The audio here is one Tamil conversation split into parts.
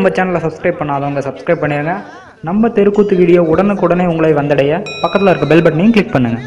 நம்ம சேனலை சப்ஸ்கிரைப் பண்ணாதவங்க சப்ஸ்கிரைப் பண்ணிடுங்க நம்ம தெருக்கூத்து வீடியோ உடனுக்குடனே உங்களை வந்தடைய பக்கத்தில் இருக்க பெல் பட்டனையும் கிளிக் பண்ணுங்கள்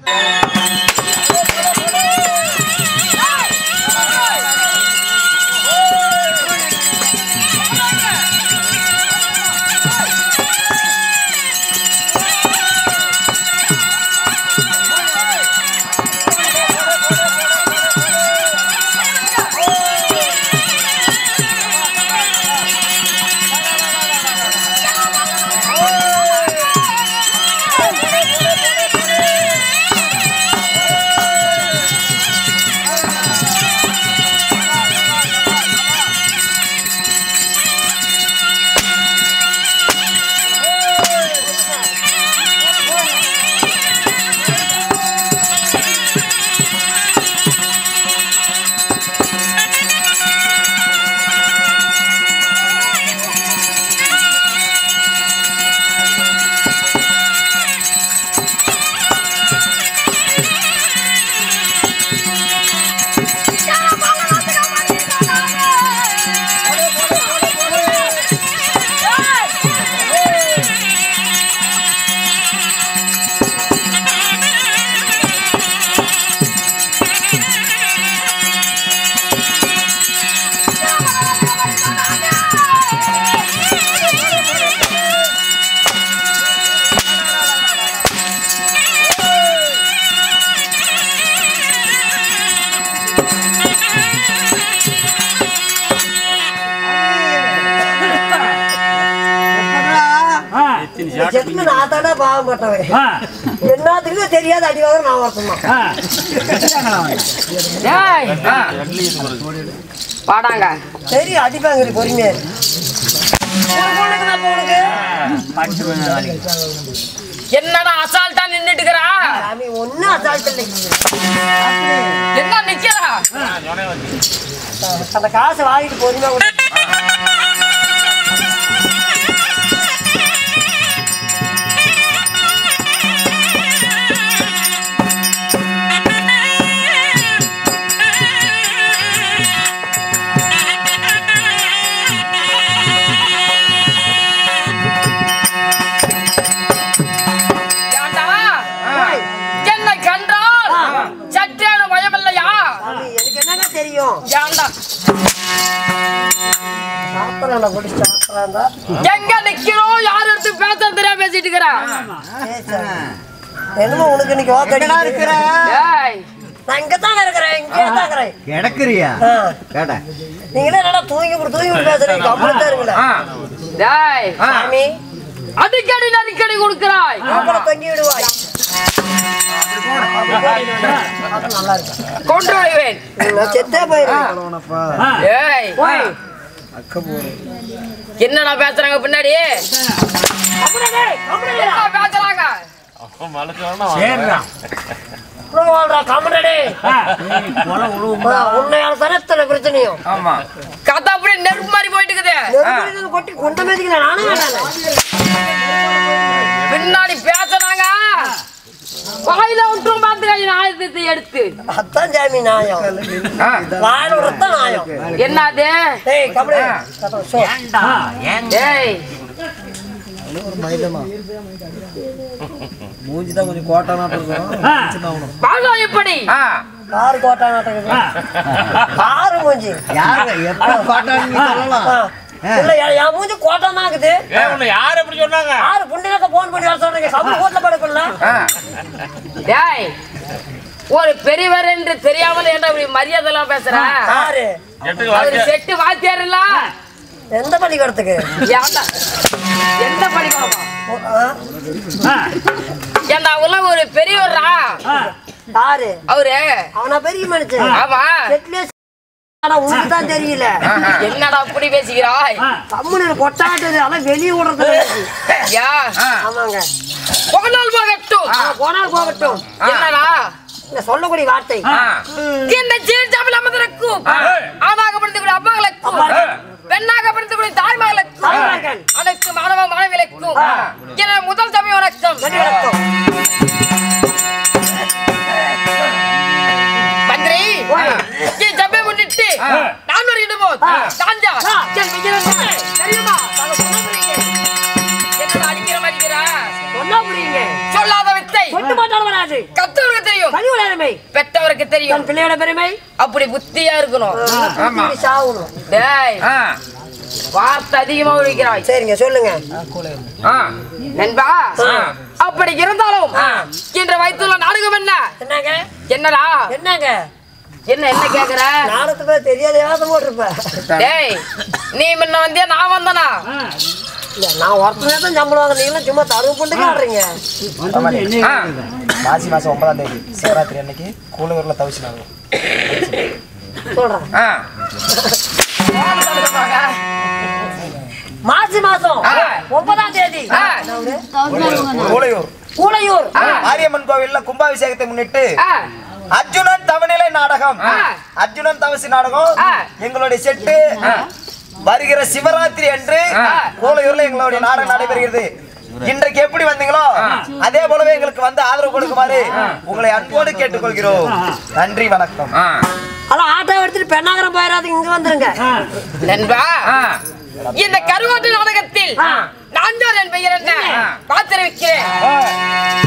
செத்து நான் தானே பாவம் பட்டவன் என்னத்துக்குமே தெரியாத அடி வாங்க நான் ஒருத்தன் ஏய் வாடாங்க சரி அடிப்பாங்க பொறுமையா இரு. உனக்கு உனக்கு நான் உனக்கு என்னடா அசால்ட்டா நின்னுட்டு இருக்கிறா சாமி ஒன்னும் அசால்ட் இல்லை என்ன நிக்கிறா அந்த காசை வாங்கிட்டு பொறுமையா கொடு. ஏண்டா என்னை கண்டால் சற்றேன பயமில்லையா சாமி எனக்கு என்னங்க தெரியும் ஏண்டா சாப்பிட்றேன் குடிச்சு சாப்பிட்றேன் தான் எங்க நிக்கிறோம் யார் எடுத்து பேச தெரியாம பேசிட்டு இருக்கிறா சரி, சரி. என்னமோ உனக்கு இன்னைக்கு ஓக்கடிடா இருக்கிற ஏய் நான் இங்க தான் இருக்கிறேன் இங்கே தான் இருக்கிறேன் கிடக்குறியா ஆ. கேட்ட நீங்களே என்னடா தூங்கி போட்டு தூங்கி போட்டு பேசுறீங்க கம்பளம் தான் இருக்குல்ல டேய் சாமி அடிக்கடி நடிக்கடி கொடுக்கிறாய் மூக்கல தொங்கி விடுவாய் அது நல்லா இருக்கு கொண்டு வருவேன் நான் செத்தே போயிருவேன் ஏய் என்னடா பேசுறாங்க பின்னாடி என்ன பேசுறாங்க உன்னையால தானே இத்தனை பிரச்சனையும் கதை அப்படி நெருப்பு மாதிரி போயிட்டு இருக்குது நெருப்புல கொட்டி குண்ட மேதிக்கல நானும் வேண்டாம் பின்னாடி பேசுறாங்க வாயில விட்டுரும் பாத்துக்காங்க ஆயுதத்தை எடுத்து அதான் ஜாமி நாயம் வாயில விடத்தான் நாயம் என்னது டேய் கபடி சோ டேய் மூஞ்சிதான் கொஞ்சம் கோட்டானாட்டம் இருக்கும் பாலா எப்படி கார் கோட்டா நாட்டக்குது காரு மூஞ்சி யாரு எப்ப கோட்டான்னு நீ சொல்லலாம் ஆ. இல்ல என் என் மூஞ்சி கோட்டா தான் இருக்குது யார் எப்படி சொன்னாங்க யாரு புண்ணியத்தை போன் பண்ணி வர சொல்றீங்க கபடி கோட்ல படுக்கல டேய் ஒரு பெரியவர் என்று தெரியாமல் என்ன இப்படி மரியாதை எல்லாம் பேசுற யாரு எட்டுக்கு அவரு வாத்தியார். செட்டு வாத்தியார் இல்ல எந்த பள்ளிக்கூடத்துக்கு ஏன்டா? எந்த படிக்கணுமா ஆ? ஏன்டா உள்ள ஒரு பெரியவர்ரா யாரு அவரு அவனா பெரிய மனுஷன் ஆமா செட்லயே ஆனா உனக்கு தான் தெரியல என்னடா இப்படி பேசிக்கிறாய் கம்முனு கொட்டாட்டுது அதான் வெளியே விடுறது யா ஆமாங்க போனால் போகட்டும் ஆ, போனால் போகட்டும் என்னடா இந்த சொல்லக்கூடிய வார்த்தை இந்த சீர்ஜாமில் அமர்ந்திருக்கும் ஆணாகப்படுத்தக்கூடிய அம்மாங்களுக்கும் பெண்ணாகப்படுத்தக்கூடிய தாய்மார்களுக்கும் தாய்மார்கள். அனைத்து மாணவ மாணவிகளுக்கும் என முதல் தமிழ் வணக்கம் வணக்கம் மந்திரி என் ஜப்பை முன்னிட்டு நான் ஒரு இடுமோ சாஞ்சா என் மிகிரன் தெரியுமா பெருமை பெற்றவருக்கு தெரியும் தன் பிள்ளையோட பெருமை அப்படி புத்தியா இருக்கணும் இப்படி சாகணும் டேய் ஆ, வார்த்தை அதிகமா ஒழிக்கிறாய் சரிங்க சொல்லுங்க ஆ, நண்பா அப்படி இருந்தாலும் இன்று வைத்துள்ள நாடகம் என்ன என்னங்க என்னடா என்னங்க என்ன என்ன கேக்குற நாடகத்தை பத்தி தெரியாத ஏதாவது போட்டிருப்ப டேய் நீ முன்ன வந்தியா நான் வந்தனா இல்ல, நான் ஒருத்தனே தான் சம்பளம் வாங்க நீங்களும் சும்மா தருவு பண்ணிட்டு ஆடுறீங்க ஆ. மாசி மாசம் ஒன்பதாம் தேதி சிவராத்திரி அன்னைக்கு கூலூர்ல தவிச்சினாங்க சொல்றேன் ஆ. மாசி மாசம் ஒன்பதாம் தேதி ஆ. கூலையூர் கூலையூர் மாரியம்மன் கோவில்ல கும்பாபிஷேகத்தை முன்னிட்டு ஆ, அர்ஜுனன் தவநிலை நாடகம் ஆ. அர்ஜுனன் தவசி நாடகம் ஆ. எங்களுடைய செட்டு வருகிற சிவராத்திரி அன்று கூலையூர்ல எங்களுடைய நாடகம் நடைபெறுகிறது இன்றைக்கு எப்படி வந்தீங்களோ அதே போலவே எங்களுக்கு வந்து ஆதரவு கொடுக்குமாறு உங்களை அன்போடு கேட்டுக்கொள்கிறோம் நன்றி வணக்கம் ஆ. அதான் ஆட்டோ எடுத்துட்டு பெண்ணாகரம் போயிடாதீங்க இங்க வந்துருங்க நண்பா ஆ. இந்த கருவாட்டு நாடகத்தில் நான் தான் என் பெயர் என்ன பாத்திர வைக்கிறேன்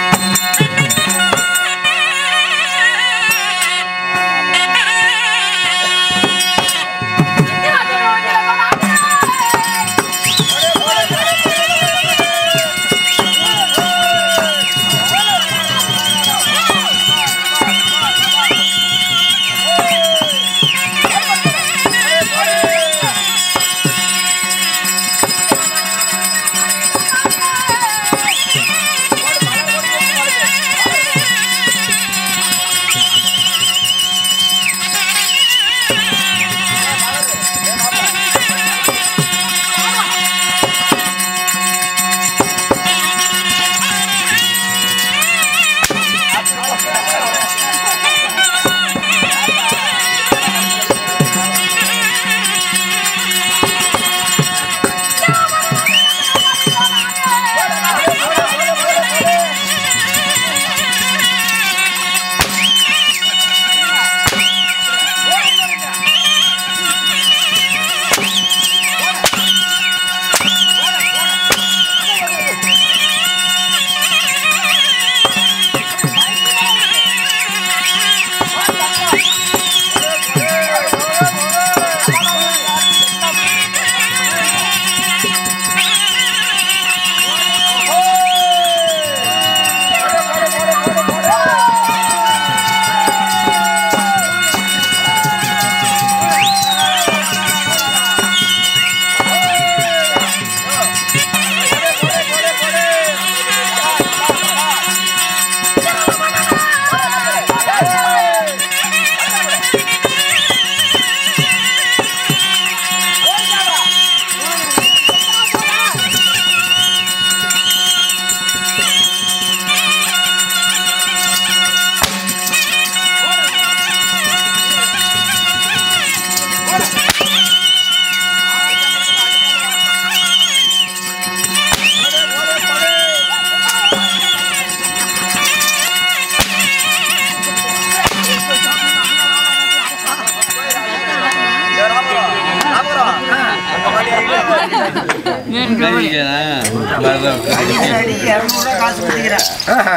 ஆஹா.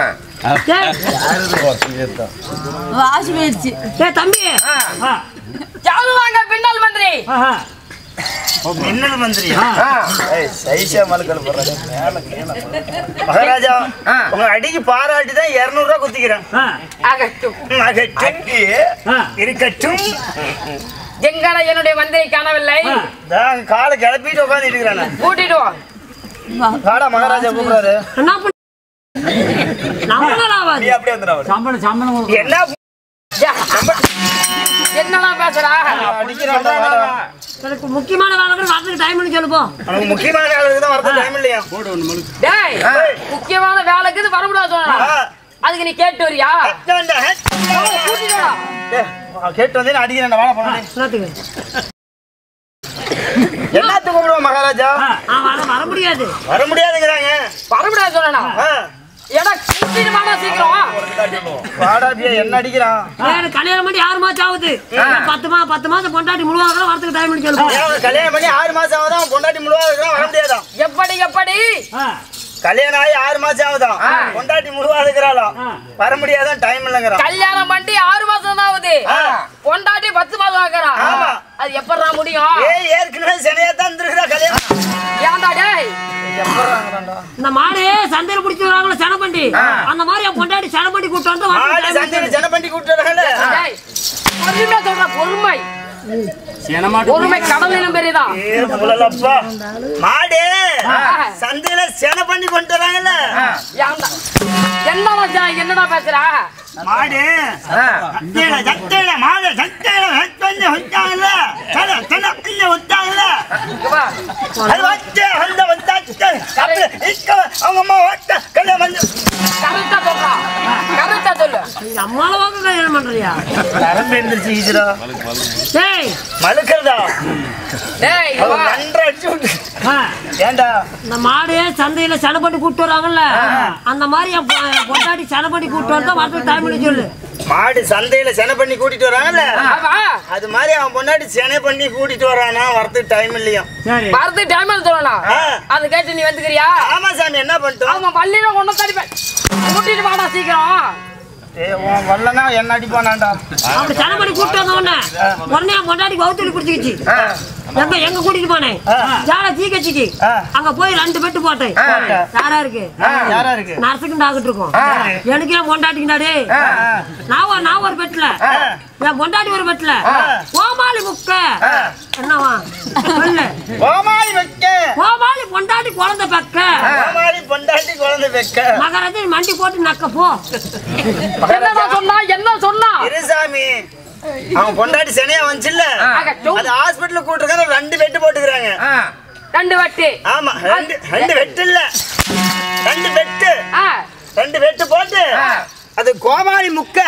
வாசி போயிடுச்சு ஏ தம்பி யாரும் வாங்க பின்னல் மந்திரி மின்னல் மந்திரியா ஆ. ஏய், சைஸா மலுக்கள் போடுறாங்க. மேல கீழே போடுறாங்க. மகாராஜா ஆ. உங்க அடிக்கு பாராட்டி தான் இருநூறு ரூபா குத்திக்கிறேன் ஆகட்டும் அடி இருக்கட்டும் எங்கட என்னுடைய மந்திரி காணவில்லை நான் காலை கிளப்பிட்டு உட்காந்துட்டு இருக்கிறேன் கூட்டிட்டு வா காடா மகாராஜா கூப்பிடுறாரு என்ன பண்ண நம்மளால ஆகாது நீ அப்படியே வந்துடுறா என்ன யா, என்னடா பேசுறா அடிக்கிறான்டா, வாடா. எனக்கு முக்கியமான வேலை கூட வரதுக்கு டைம் சொல்லுப்போ உனக்கு முக்கியமான ஆளுக்கு தான் வரது டைம் இல்லையா டேய் முக்கியமான வேலைக்கு இது வரக்கூடாது சொன்னா அதுக்கு நீ கேட்டு வரியா இந்தாண்டா, ஹே. கூட்டிட்டு வா ஏய், அவன் கேட்டு வந்து அடிக்கிறேன் வாழ போனே என்னத்துக்கு என்னத்து கூப்பிடுவோம் மகாராஜா ஆ வர வர முடியாது வர முடியாதுங்கிறாங்க வரக்கூடாது சொன்னா ஆ. எடா கூட்டிட்டு வாடா சீக்கிரம் வாடா பியா, என்ன அடிக்கிறான் ஏய், கல்யாணம் பண்ணி ஆறு மாசம் ஆகுது பத்து மா பத்து மாசம் பொண்டாட்டி முழுவாக வரதுக்கு டைம் சொல்லுப்போ ஏன் அவன் கல்யாணம் பண்ணி ஆறு மாசம் ஆகுது அவன் பொண்டாட்டி முழுவா இருக்கிறான் வர முடியாதான் எப்படி எப்படி கல்யாணம் ஆகி ஆறு மாசம் ஆகுதான் கொண்டாட்டி முழுவா இருக்கிறாளாம் வர முடியாதான் டைம் இல்லைங்கிறான் கல்யாணம் பண்ணி ஆறு மாசம் தான் ஆகுது பொண்டாட்டி பத்து மாசம் ஆக்குறா ஆமா. அது எப்படா முடியும் ஏய் ஏற்கனவே சனியா தான் இருந்திருக்கிறா கல்யாணம் ஏன்டா டேய் இந்த மாடு சந்தையில பிடிச்சி வராங்களா சனப்பண்டி அந்த மாதிரி என் பொண்டாட்டி சனப்பண்டி கூட்டு வந்து மாடு வந்து சந்தையில ஜனப்பண்டி கூட்டு வராங்கல்ல டேய் பொறுமை சொல்ற பொறுமை பொறுமை கடலிலும் பெரியதான் ஏ, புலலப்பா. மாடு சந்தையில சென பண்ணி கொண்டு வராங்கல்ல ஏன்டா என்ன மச்சான் என்னடா பேசுற மாடு சந்தையில சந்தையில மாடு சந்தையில வந்து வந்தாங்கல்ல சென சென கிள்ள வந்தாங்கல்ல இங்க வா. அது வந்து அந்த வந்தாச்சு அப்படி இக்க அவங்க அம்மா ஓட்ட கல்யாணம் வந்து கரெக்டா சொல்றா கரெக்டா சொல்லு நம்மளால வாங்க கல்யாணம் பண்றியா நரம்பு எந்திரிச்சு ஈஜரா டேய் மழுக்கிறதா டேய் இங்க வா. நன்றா அடிச்சு விட்டு ஆ, ஏண்டா இந்த மாடு சந்தையில சனப்பண்டி கூட்டு வராங்கல்ல அந்த மாதிரி என் பொ- என் பொண்டாட்டி சனப்பண்டி கூட்டு வந்தா வரதுக்கு டைம் இல்லை சொல்லு மாடு சந்தையில சென பண்ணி கூட்டிட்டு வராங்கல்ல ஆமா அது மாதிரி அவன் பொண்டாட்டி செனை பண்ணி கூட்டிட்டு வரானா வரதுக்கு டைம் இல்லையா சரி வரது டைம் சொல்லலாம் ஆ. அது கேட்டு நீ வந்துக்கிறியா ஆமா சாமி என்ன பண்ணிட்டோம் ஆமா பள்ளியில கொண்டு தடிப்பேன் கூட்டிட்டு வாடா சீக்கிரம் ஏ உன் வரலனா என்ன அடிப்பானாண்டா அப்படி சனப்பண்டி கூட்டு வந்த உடனே உடனே என் பொண்டாட்டி வவுத்தடி பிடிச்சிக்கிச்சு எங்க எங்க கூட்டிட்டு போனேன் ஜால தீக்கச்சிக்கு ஆ. அங்க போய் ரெண்டு பெட்டு போட்டேன் யாரா இருக்கு யாரா இருக்கு நர்ஸுக்கும் டாக்டர் இருக்கும் எனக்கு என் பொண்டாட்டிக்குண்டாடே நான் ஒரு நான் ஒரு பெட்ல என் பொண்டாட்டி ஒரு பெட்ல கோமாளி முக்க என்னவா சொல்லு கோமாளி வைக்க கோமாளி பொண்டாட்டி குழந்தை பெக்க கோமாளி பொண்டாட்டி குழந்தை வைக்க மகராஜன் மண்டி போட்டு நக்க போ என்னடா சொன்னா என்ன சொன்னா இருசாமி அவன் பொண்டாட்டி சனியா வந்துச்சுல்ல ஆகட்டும். அது ஹாஸ்பிட்டல் கூட்டிருக்காங்க ரெண்டு வெட்டு போட்டுக்கிறாங்க ரெண்டு வட்டி ஆமா ரெண்டு ரெண்டு வெட்டு இல்ல ரெண்டு வெட்டு ஆ ரெண்டு வெட்டு போட்டு அது கோமாளி முக்க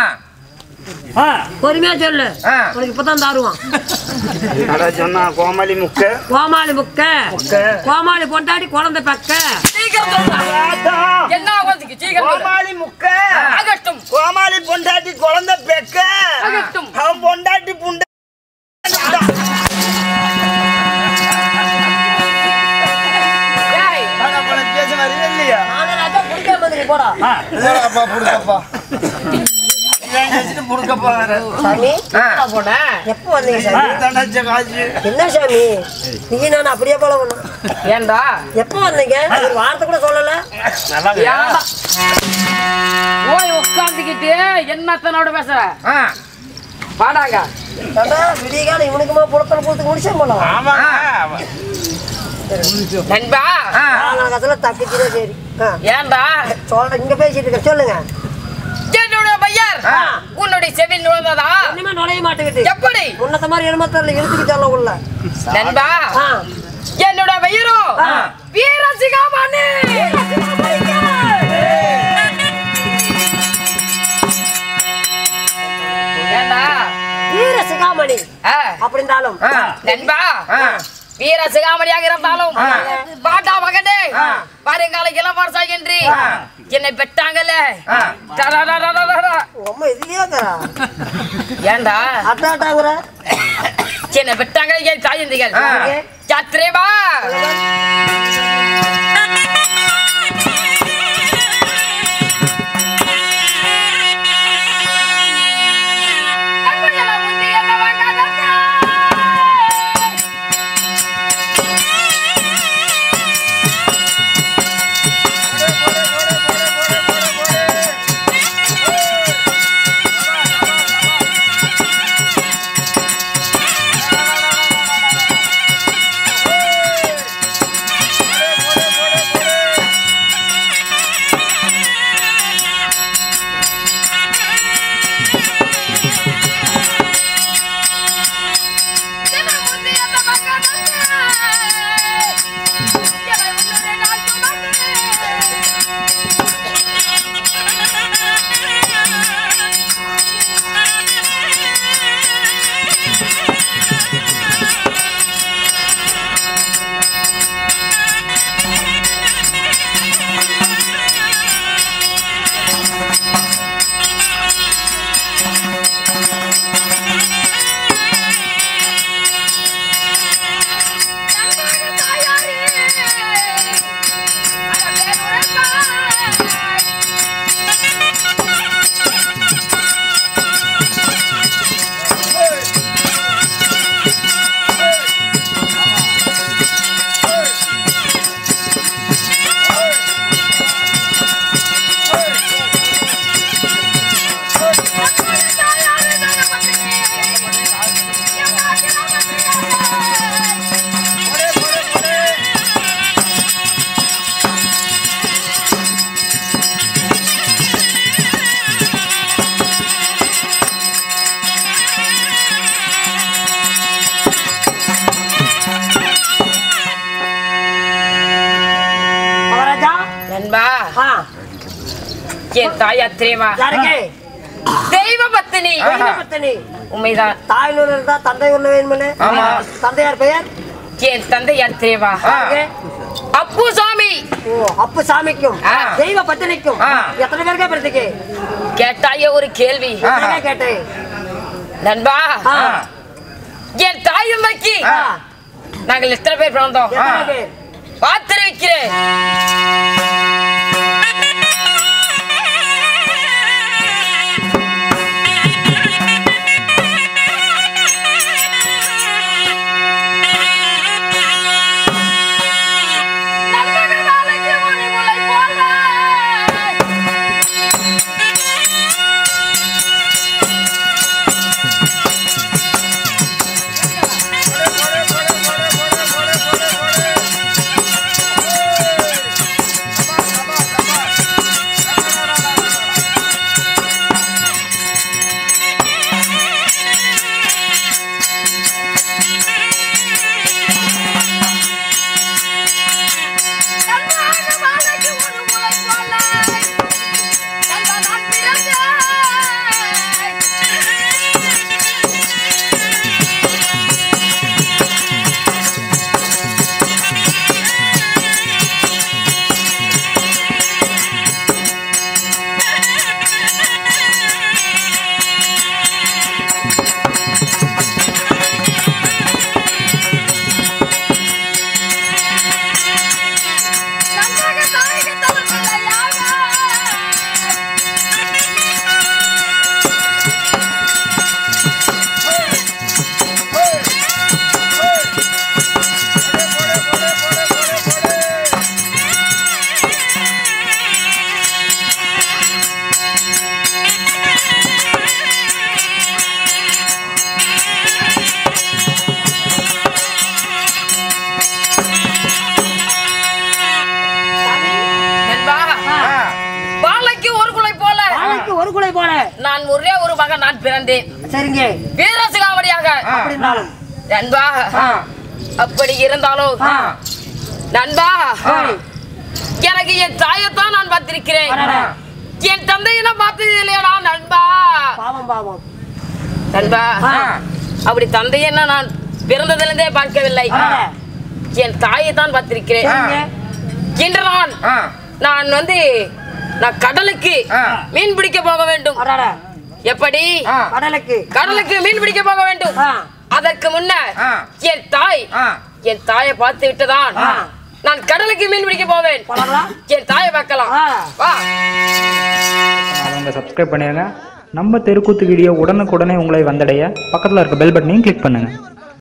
பொறுமையா சொல்லு உனக்கு இப்பதான் தாருவான் அதான் சொன்னா கோமாளி முக்க கோமாளி முக்க கோமாளி பொண்டாட்டி குழந்தை பெக்க சீக்கிரம் சொல்றா என்ன ஆகுதுக்கு சீக்கிரம் சொல்லு. கோமாளி முக்க ஆகட்டும் கோமாளி பொண்டாட்டி குழந்தை பெக்க ஆகட்டும். அவன் பொண்டாட்டி புண்ட டேய் பேச மாதிரி இல்லையா போடா அப்பா புடுக்கப்பா புடுக்கப்பா வேற சாமி போன எப்போ வந்தீங்க சாமி தண்டச்ச காசு என்ன சாமி நீ நான் அப்படியே போல ஒண்ணு ஏன்டா எப்போ வந்தீங்க ஒரு வார்த்தை கூட சொல்லல ஏன்டா ஓய் உட்காந்துக்கிட்டு என்னத்தனோட பேசுற பாடாங்க ஏண்டா, விடிய காலம் இவனுக்குமா புலத்தல போட்டு முடிச்சே போலாம் நண்பா காலத்துல தப்பிச்சுதே சரி ஆ, ஏன்டா சொல்ற இங்க பேசிட்டு இருக்க சொல்லுங்க என்னுடைய பையர் உன்னுடைய செவில் நுழைந்ததா இனிமே நுழைய மாட்டேங்குது எப்படி உன்னத்த மாதிரி எலுமத்தரில் இழுத்துக்கிட்டால உள்ள நண்பா ஆ, என்னோட பெயரோ வீரசிகாமணி ஏண்டா வீர சிகாமணி ஆ, அப்படி இருந்தாலும் நண்பா வீர சிகாமணியாக இருந்தாலும் பாட்டா மகனே வருங்கால இளவரசா என்று என்னை பெற்றாங்கல்ல டடடடடடட. உங்க அம்மா இதுலயே இருக்கிறா ஏண்டா அட்டாட்டாங்கிற என்னை பெற்றாங்க என் தாயந்திகள் யாத்திரேபா என் தாயார் தெரியுமா யாருக்கு தெய்வ பத்தினி தெய்வ பத்தினி உண்மைதான் தாயினூர் இருந்தா தந்தை ஒண்ணு வேணுமில்ல ஆமா. தந்தையார் பெயர் என் தந்தையார் தெரியுமா யாருக்கு? அப்பு சாமி ஓ அப்பு சாமிக்கும் ஆ. தெய்வ பத்தினிக்கும் ஆ. எத்தனை பேருக்கே பிறத்துக்கு கேட்டாயே ஒரு கேள்வி எத்தனை கேட்டேன் நண்பா ஆ. என் தாய் தந்தைக்கு ஆ. நாங்கள் எத்தனை பேர் பிறந்தோம் எத்தனை பேர் பார்த்து வைக்கிறேன் நண்பா பாலைக்கு ஒரு குலை போல ஆளுக்கு ஒரு குலை போல நான் ஒரே ஒரு மகன் நான் பிறந்தேன் சரிங்க வீரசிகாமணியாக அப்படி இருந்தாலும் நண்பா அப்படி இருந்தாலும் ஆ. நண்பா எனக்கு என் தாயத்தான் நான் பார்த்திருக்கிறேன் அடடா. என் தந்தையை நான் பார்த்தது இல்லையாடா நண்பா பாவம் பாவம் நண்பா ஆ. அப்படி தந்தையை நான் பிறந்ததிலிருந்தே பார்க்கவில்லை அடடா. என் தாயை தான் பார்த்திருக்கிறேன் சரிங்க இன்று நான் ஆ. நான் வந்து நான் கடலுக்கு ஆ. மீன் பிடிக்க போக வேண்டும் அடடா. எப்படி ஆ. கடலுக்கு கடலுக்கு மீன் பிடிக்க போக வேண்டும் ஆ. அதற்கு முன்னர் ஆ. என் தாய் ஆ. என் தாயை பார்த்து விட்டுதான் ஆ. நான் கடலுக்கு மீன் பிடிக்க போவேன் போலாங்களா? என் தாயை பார்க்கலாம் ஆ. வா அவங்க சப்ஸ்கிரைப் பண்ணிடுங்க நம்ம தெருக்கூத்து வீடியோ உடனுக்குடனே உங்களை வந்தடைய பக்கத்தில் இருக்க பெல் பட்டனையும் கிளிக் பண்ணுங்கள்